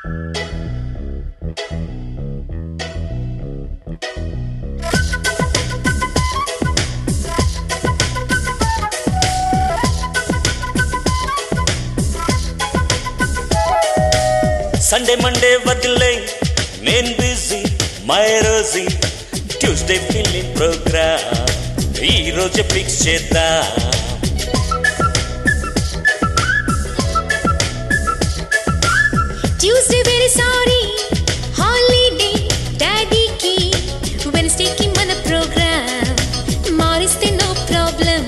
Sunday Monday వదిలే నేను busy my Rosy Tuesday filling programme ఈ రోజు ఫిక్స్ చేద్దాం ట్యూస్డే వెరీ సారీ హాలిడే డాడీకి వెన్స్డేకి మన ప్రోగ్రామ్ మారిస్తే నో ప్రాబ్లం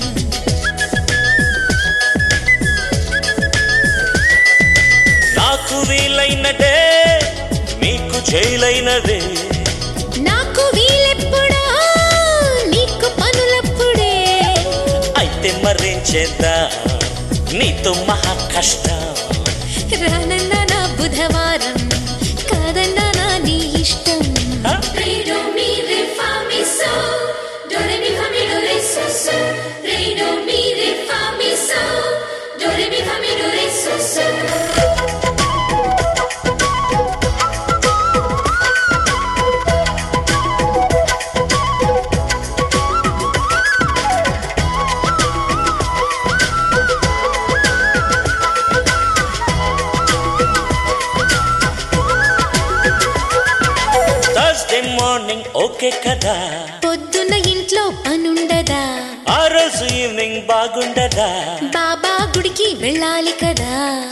నాకు వీలైనదే మీకు జైలైనదే నాకు వీలెప్పుడా నీకు పనులప్పుడే అయితే మరేం చేద్దాం నీతో మహా కష్టం రానన్నా నా బుధవారం కాదన్నా నా నీ ఇష్టం హ? Re, do, mi, re, fa, mi, so. Do, re, mi, fa, mi, do, re, so, so. Re, do, mi, re, fa, mi, so. Do, re, mi, fa, mi, do, re, so, so. Thursday morning okay కదా పొద్దున్న ఇంట్లో పనుండదా ఆ రోజు evening బాగుండదా బాబా గుడికి వెళ్ళాలి కదా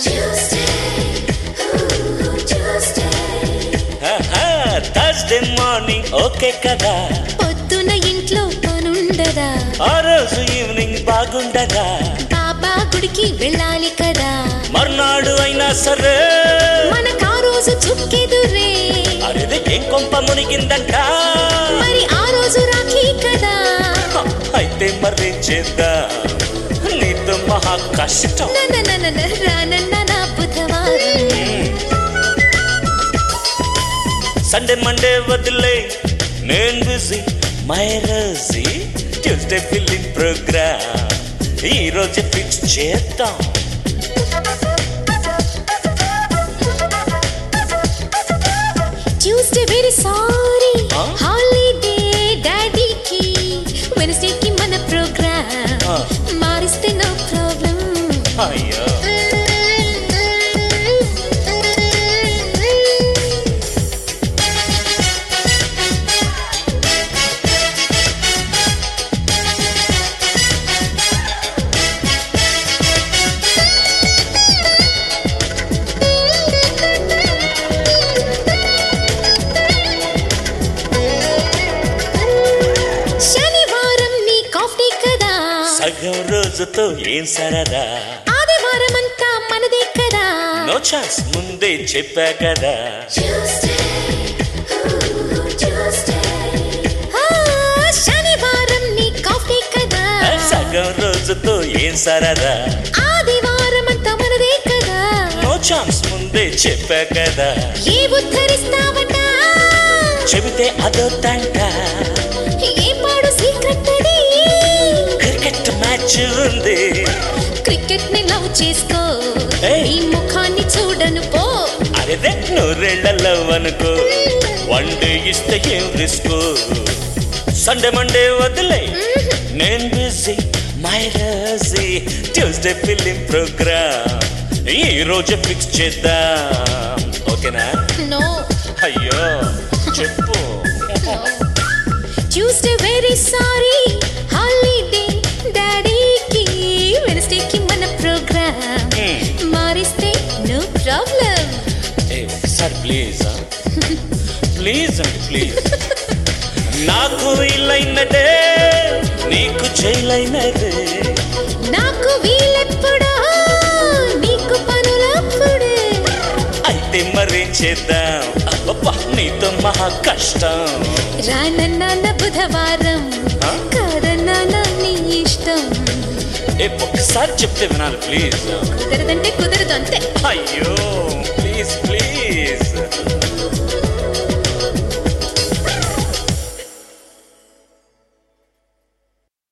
Thursday morning okay కదా పొద్దున్న ఇంట్లో పనుండదా ఆ రోజు ఈవినింగ్ బాగుండదా బాబా గుడికి వెళ్ళాలి కదా మర్నాడు అయినా సరే మనకా రోజు చుక్కెదురే అరేది ఏం కొంప మునిగిందంట మరి ఆ రోజు రాఖీ కదా హ, అయితే మరేం చేద్దాం నీతో మహా కష్టం ననననన రానన్న నా బుధవారం సండే మండే వదిలే నేను busy my Rosy Tuesday filling programme ఈ రోజు ఫిక్స్ చేద్దాం ట్యూస్డే వెరీ సారీ ఆ? హాలిడే డాడీకి వెన్స్డేకి మన ప్రోగ్రామ్ ఆ. మారిస్తే నో ప్రాబ్లం అయ్యో శనివారం నీ కాఫీ కదా సగం రోజుతో ఏం సరదా ఆదివారం అంతా మనదే కదా నో ఛాన్స్ ముందే చెప్పా కదా ఆ, శనివారం నీ కాఫీ కదా సగం రోజుతో ఏం సరదా ఆదివారం అంతా మనదే కదా నో ఛాన్స్ ముందే చెప్పా కదా ఏ ఉద్ధరిస్తావట చెబితే అదో తంట ఏ పాడు సీక్రెట్ అడి క్రికెట్ మ్యాచ్ ఉంది క్రికెట్ ని లవ్ చేసుకో ఏయ్. ఈ ముఖాన్ని చూడను పో అదే నూరేళ్లలో అనుకో వన్ డే ఇస్తే ఏం రిస్క్ సండే మండే వదిలే నేను busy my Rosy Tuesday film programme ఈ రోజు ఫిక్స్ చేద్దాం ఓకేనా నో అయ్యో చెప్పు ట్యూస్డే వెరీ సారీ హాలిడే డాడీకి వెన్స్డేకి మన ప్రోగ్రామ్ Hmm. మారిస్తే నో ప్రాబ్లం ఏ ఒకసారి ప్లీజ్ ప్లీజ్ అండి ప్లీజ్ నాకు వీలైనదే నీకు జైలైనదే నాకు వీలెప్పుడా నీకు పనులప్పుడే అయితే మరేం చేద్దాం అబ్బబ్బా నీతో మహా కష్టం రానన్న బుధవారం ఆ? కాదన్నా నా నీ ఇష్టం ఏ ఒక్కసారి చెప్తే వినాలి ప్లీజ్ కుదరదంటే కుదరదు అంతే అయ్యో